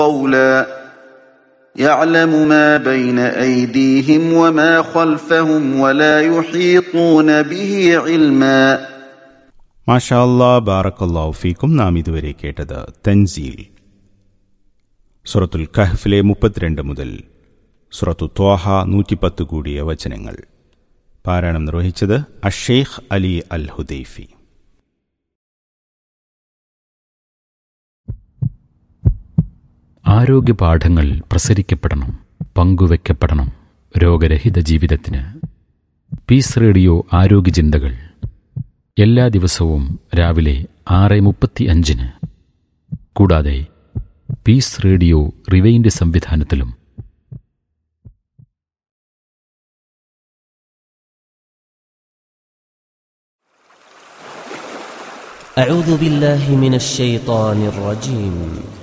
قولا يعلم ما بين أيديهم وما خلفهم ولا يحيطون به علما മാഷാല്ലാ ബാറക്കല്ലാഹു ഫീക്കും നാം ഇതുവരെ കേട്ടത് തൻസീൽ സുറത്തുൽ കഹ്ഫിലെ മുപ്പത്തിരണ്ട് മുതൽ സുറത്തു ത്വാഹ നൂറ്റിപ്പത്ത് കൂടിയ വചനങ്ങൾ പാരായണം നിർവഹിച്ചത് അഷേഖ് അലി അൽ ഹുദൈഫി ആരോഗ്യപാഠങ്ങൾ പ്രസരിക്കപ്പെടണം പങ്കുവെക്കപ്പെടണം രോഗരഹിത ജീവിതത്തിന് പീസ് റേഡിയോ ആരോഗ്യ ചിന്തകൾ എല്ലാ ദിവസവും രാവിലെ ആറ് മുപ്പത്തി അഞ്ചിന് കൂടാതെ പീസ് റേഡിയോ റിവൈൻഡ് സംവിധാനത്തിലും أعوذ بالله من الشيطان الرجيم